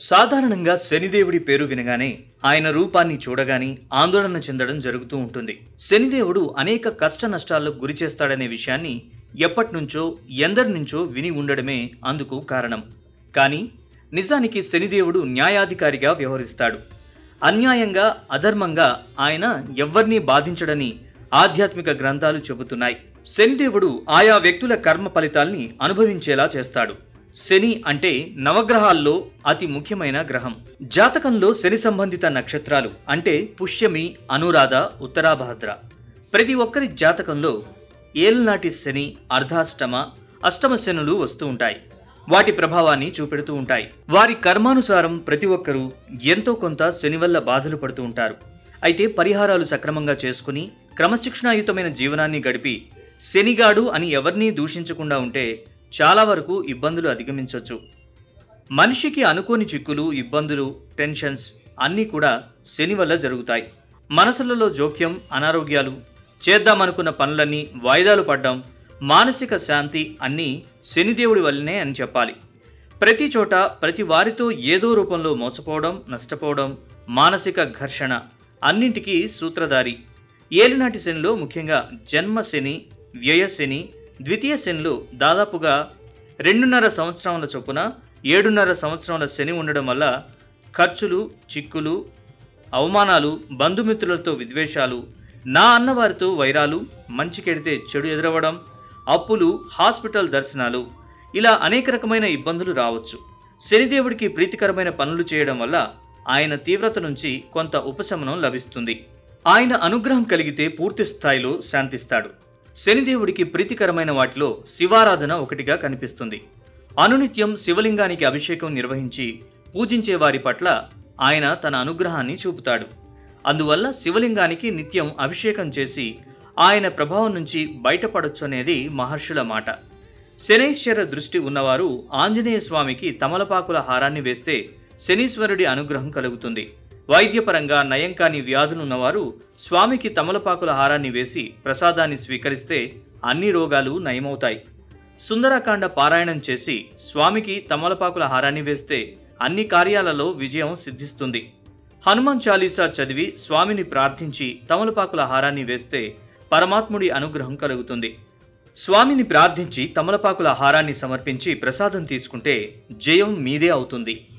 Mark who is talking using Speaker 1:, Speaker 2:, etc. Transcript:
Speaker 1: సాధారణంగా శనిదేవుడి పేరు వినగానే ఆయన రూపాన్ని చూడగానే ఆందోళన చెందడం జరుగుతూ ఉంటుంది శనిదేవుడు అనేక కష్ట నష్టాలకు గురి చేస్తాడనే విషయాన్ని ఎప్పటినుంచో ఎందరి నుంచో విని ఉండడమే అందుకు కారణం కానీ నిజానికి శనిదేవుడు న్యాయాధికారిగా వ్యవహరిస్తాడు అన్యాయంగా అధర్మంగా ఆయన ఎవ్వరినీ బాధించడని ఆధ్యాత్మిక గ్రంథాలు చెబుతున్నాయి శనిదేవుడు ఆయా వ్యక్తుల కర్మ ఫలితాల్ని అనుభవించేలా చేస్తాడు శని అంటే నవగ్రహాల్లో అతి ముఖ్యమైన గ్రహం జాతకంలో శని సంబంధిత నక్షత్రాలు అంటే పుష్యమి అనురాధ ఉత్తరాభాద్ర ప్రతి ఒక్కరి జాతకంలో ఏలునాటి శని అర్ధాష్టమ అష్టమ శనులు వస్తూ ఉంటాయి వాటి ప్రభావాన్ని చూపెడుతూ ఉంటాయి వారి కర్మానుసారం ప్రతి ఒక్కరూ ఎంతో కొంత శని వల్ల బాధలు పడుతూ ఉంటారు అయితే పరిహారాలు సక్రమంగా చేసుకుని క్రమశిక్షణాయుతమైన జీవనాన్ని గడిపి శనిగాడు అని ఎవరినీ దూషించకుండా ఉంటే చాలా వరకు ఇబ్బందులు అధిగమించవచ్చు మనిషికి అనుకోని చిక్కులు ఇబ్బందులు టెన్షన్స్ అన్నీ కూడా శని వల్ల జరుగుతాయి మనసులలో జోక్యం అనారోగ్యాలు చేద్దామనుకున్న పనులన్నీ వాయిదాలు పడ్డం మానసిక శాంతి అన్నీ శనిదేవుడి వల్లనే అని చెప్పాలి ప్రతి చోట ప్రతి వారితో ఏదో రూపంలో మోసపోవడం నష్టపోవడం మానసిక ఘర్షణ అన్నింటికీ సూత్రధారి ఏలినాటి శనిలో ముఖ్యంగా జన్మ శని వ్యయ శని ద్వితీయ శనిలో దాదాపుగా రెండున్నర సంవత్సరముల చొప్పున ఏడున్నర సంవత్సరముల శని ఉండడం వల్ల ఖర్చులు చిక్కులు అవమానాలు బంధుమిత్రులతో విద్వేషాలు నా అన్నవారితో వైరాలు మంచి కెడితే చెడు ఎదురవ్వడం అప్పులు హాస్పిటల్ దర్శనాలు ఇలా అనేక రకమైన ఇబ్బందులు రావచ్చు శనిదేవుడికి ప్రీతికరమైన పనులు చేయడం వల్ల ఆయన తీవ్రత నుంచి కొంత ఉపశమనం లభిస్తుంది ఆయన అనుగ్రహం కలిగితే పూర్తి స్థాయిలో శాంతిస్తాడు శనిదేవుడికి ప్రీతికరమైన వాటిలో శివారాధన ఒకటిగా కనిపిస్తుంది అనునిత్యం శివలింగానికి అభిషేకం నిర్వహించి పూజించే వారి పట్ల ఆయన తన అనుగ్రహాన్ని చూపుతాడు అందువల్ల శివలింగానికి నిత్యం అభిషేకం చేసి ఆయన ప్రభావం నుంచి బయటపడొచ్చు అనేది మహర్షుల మాట శనైశ్వర దృష్టి ఉన్నవారు ఆంజనేయ స్వామికి తమలపాకుల హారాన్ని వేస్తే శనీశ్వరుడి అనుగ్రహం కలుగుతుంది వైద్యపరంగా నయం కాని వ్యాధులున్నవారు స్వామికి తమలపాకుల హారాన్ని వేసి ప్రసాదాన్ని స్వీకరిస్తే అన్ని రోగాలు నయమవుతాయి సుందరకాండ పారాయణం చేసి స్వామికి తమలపాకుల హారాన్ని వేస్తే అన్ని కార్యాలలో విజయం సిద్ధిస్తుంది హనుమాన్ చాలీసా చదివి స్వామిని ప్రార్థించి తమలపాకుల హారాన్ని వేస్తే పరమాత్ముడి అనుగ్రహం కలుగుతుంది స్వామిని ప్రార్థించి తమలపాకుల హారాన్ని సమర్పించి ప్రసాదం తీసుకుంటే జయం మీదే అవుతుంది